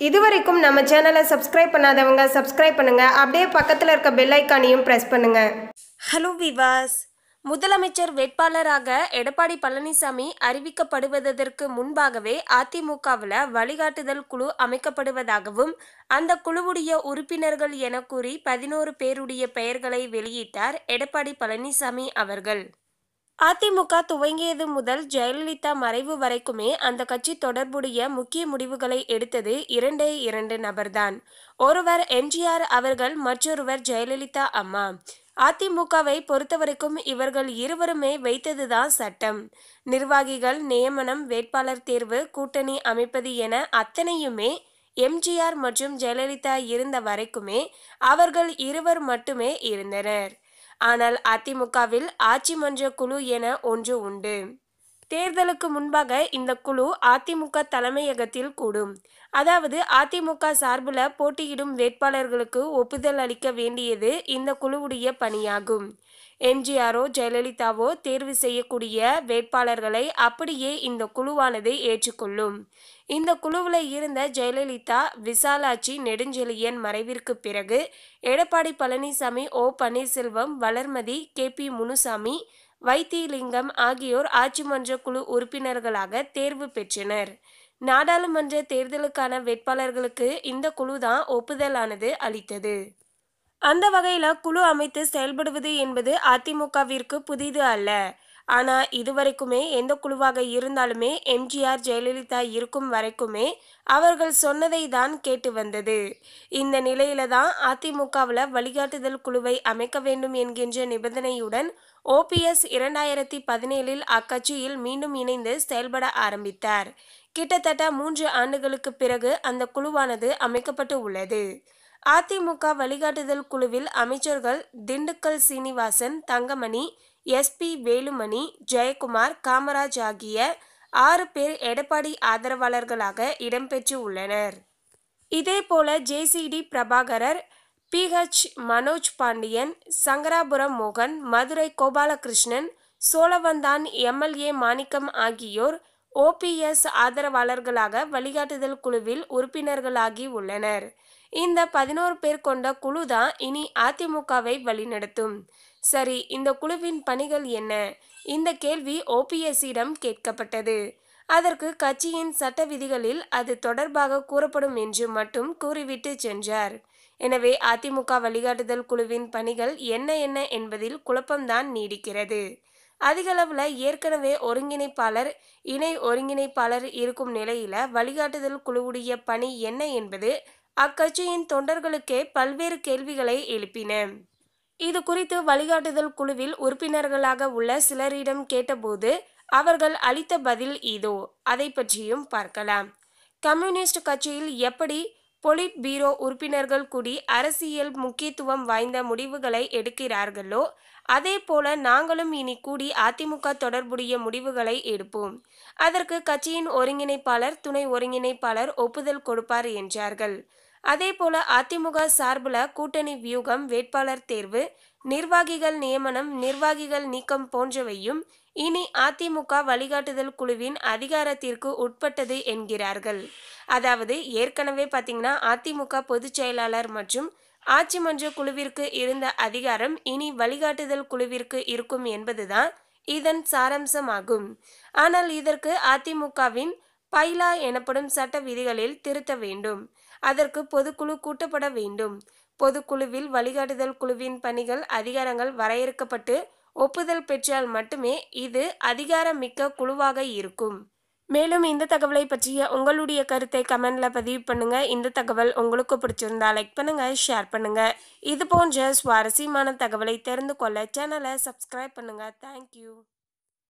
இதுவரைக்கும் நம்ம சேனலை சப்ஸ்கிரைப் பண்ணாதவங்க சப்ஸ்கிரைப் பண்ணுங்க அப்படியே பக்கத்தில் இருக்க பெல் ஐக்கானையும் ப்ரெஸ் பண்ணுங்க ஹலோ விவாஸ் முதலமைச்சர் வேட்பாளராக எடப்பாடி பழனிசாமி அறிவிக்கப்படுவதற்கு முன்பாகவே அதிமுகவில் வழிகாட்டுதல் குழு அமைக்கப்படுவதாகவும் அந்த குழுவுடைய உறுப்பினர்கள் என கூறி பதினோரு பேருடைய பெயர்களை வெளியிட்டார் எடப்பாடி பழனிசாமி அவர்கள் அதிமுக துவங்கியது முதல் ஜெயலலிதா மறைவு வரைக்குமே அந்த கட்சி தொடர்புடைய முக்கிய முடிவுகளை எடுத்தது இரண்டே இரண்டு நபர்தான் ஒருவர் எம்ஜிஆர் அவர்கள் மற்றொருவர் ஜெயலலிதா அம்மா அதிமுகவை பொறுத்தவரைக்கும் இவர்கள் இருவருமே வைத்ததுதான் சட்டம் நிர்வாகிகள் நியமனம் வேட்பாளர் தேர்வு கூட்டணி அமைப்பது என அத்தனையுமே எம்ஜிஆர் மற்றும் ஜெயலலிதா இருந்த வரைக்குமே அவர்கள் இருவர் மட்டுமே இருந்தனர் ஆனால் அதிமுகவில் ஆட்சி மன்ற குழு என ஒன்று உண்டு தேர்தலுக்கு முன்பாக இந்த குழு அதிமுக தலைமையகத்தில் கூடும் அதாவது அதிமுக சார்பில் போட்டியிடும் வேட்பாளர்களுக்கு ஒப்புதல் அளிக்க வேண்டியது இந்த குழுவுடைய பணியாகும் எம்ஜிஆரோ ஜெயலலிதாவோ தேர்வு செய்யக்கூடிய வேட்பாளர்களை அப்படியே இந்த குழுவானது ஏற்றுக்கொள்ளும் இந்த குழுவில் இருந்த ஜெயலலிதா விசாலாட்சி நெடுஞ்செழியன் மறைவிற்கு பிறகு Edappadi Palaniswami O Panneerselvam Valarmathi K P Munusamy Vaithilingam ஆகியோர் ஆட்சி மன்ற குழு உறுப்பினர்களாக தேர்வு பெற்றனர் நாடாளுமன்ற தேர்தலுக்கான வேட்பாளர்களுக்கு இந்த குழுதான் ஒப்புதலானது அளித்தது அந்த வகையில் குழு அமைத்து செயல்படுவது என்பது அதிமுகவிற்கு புதிது அல்ல ஆனால் இதுவரைக்குமே எந்த குழுவாக இருந்தாலுமே எம்ஜிஆர் ஜெயலலிதா இருக்கும் வரைக்குமே அவர்கள் சொன்னதை தான் கேட்டு வந்தது இந்த நிலையில தான் அதிமுகவில் வழிகாட்டுதல் குழுவை அமைக்க வேண்டும் என்கின்ற நிபந்தனையுடன் ஓபிஎஸ் இரண்டாயிரத்தி பதினேழில் அக்கட்சியில் மீண்டும் இணைந்து செயல்பட ஆரம்பித்தார் கிட்டத்தட்ட மூன்று ஆண்டுகளுக்கு பிறகு அந்த குழுவானது அமைக்கப்பட்டு உள்ளது அதிமுக வழிகாட்டுதல் குழுவில் அமைச்சர்கள் திண்டுக்கல் சீனிவாசன் தங்கமணி எஸ்பி வேலுமணி ஜெயக்குமார் காமராஜ் ஆகிய ஆறு பேர் எடப்பாடி ஆதரவாளர்களாக இடம்பெற்று உள்ளனர் இதேபோல ஜேசிடி பிரபாகரர் பிஹெச் மனோஜ் பாண்டியன் சங்கராபுரம் மோகன் மதுரை கோபாலகிருஷ்ணன் சோழவந்தான் எம்எல்ஏ மாணிக்கம் ஆகியோர் ஓபிஎஸ் ஆதரவாளர்களாக வழிகாட்டுதல் குழுவில் உறுப்பினர்களாகி உள்ளனர் இந்த பதினோரு பேர் கொண்ட குழு தான் இனி அதிமுகவை வழிநடத்தும் சரி இந்த குழுவின் பணிகள் என்ன இந்த கேள்வி ஓபிஎஸ்ஸிடம் கேட்கப்பட்டது அதற்கு கட்சியின் சட்ட விதிகளில் அது தொடர்பாக கூறப்படும் என்று மட்டும் கூறிவிட்டு சென்றார் எனவே அதிமுக வழிகாட்டுதல் குழுவின் பணிகள் என்ன என்ன என்பதில் குழப்பம்தான் நீடிக்கிறது அதிகளவில் ஏற்கனவே ஒருங்கிணைப்பாளர் இணை ஒருங்கிணைப்பாளர் இருக்கும் நிலையில வழிகாட்டுதல் குழுவுடைய பணி என்ன என்பது அக்கட்சியின் தொண்டர்களுக்கே பல்வேறு கேள்விகளை எழுப்பின இது குறித்து வழிகாட்டுதல் குழுவில் உறுப்பினர்களாக உள்ள சிலரிடம் கேட்டபோது அவர்கள் அளித்த பதில் இதோ அதை பற்றியும் பார்க்கலாம் கம்யூனிஸ்ட் கட்சியில் எப்படி பொலிட் பீரோ உறுப்பினர்கள் கூடி அரசியல் முக்கியத்துவம் வாய்ந்த முடிவுகளை எடுக்கிறார்களோ அதே போல நாங்களும் இனி கூடி அதிமுக தொடர்புடைய முடிவுகளை எடுப்போம் அதற்கு கட்சியின் ஒருங்கிணைப்பாளர் துணை ஒருங்கிணைப்பாளர் ஒப்புதல் கொடுப்பார் என்றார்கள் அதே போல அதிமுக சார்பில் கூட்டணி வியூகம் வேட்பாளர் தேர்வு நிர்வாகிகள் நியமனம் நிர்வாகிகள் நீக்கம் போன்றவையும் இனி அதிமுக வழிகாட்டுதல் குழுவின் அதிகாரத்திற்கு உட்பட்டது என்கிறார்கள் அதாவது ஏற்கனவே பார்த்தீங்கன்னா அதிமுக பொதுச் செயலாளர் மற்றும் ஆட்சி மன்ற குழுவிற்கு இருந்த அதிகாரம் இனி வழிகாட்டுதல் குழுவிற்கு இருக்கும் என்பதுதான் இதன் சாராம்சமாகும் ஆனால் இதற்கு அதிமுகவின் பைலா எனப்படும் சட்ட விதிகளில் திருத்த வேண்டும் அதற்கு பொதுக்குழு கூட்டப்பட வேண்டும் பொதுக்குழுவில் வழிகாட்டுதல் குழுவின் பணிகள் அதிகாரங்கள் வரையறுக்கப்பட்டு ஒப்புதல் பெற்றால் மட்டுமே இது அதிகாரமிக்க குழுவாக இருக்கும் மேலும் இந்த தகவலை பற்றிய உங்களுடைய கருத்தை கமெண்ட்ல பதிவு பண்ணுங்க இந்த தகவல் உங்களுக்கு பிடிச்சிருந்தா லைக் பண்ணுங்க ஷேர் பண்ணுங்க இது போன்ற சுவாரஸ்யமான தகவலை தெரிந்து கொள்ள சேனலை சப்ஸ்கிரைப் பண்ணுங்க தேங்க்யூ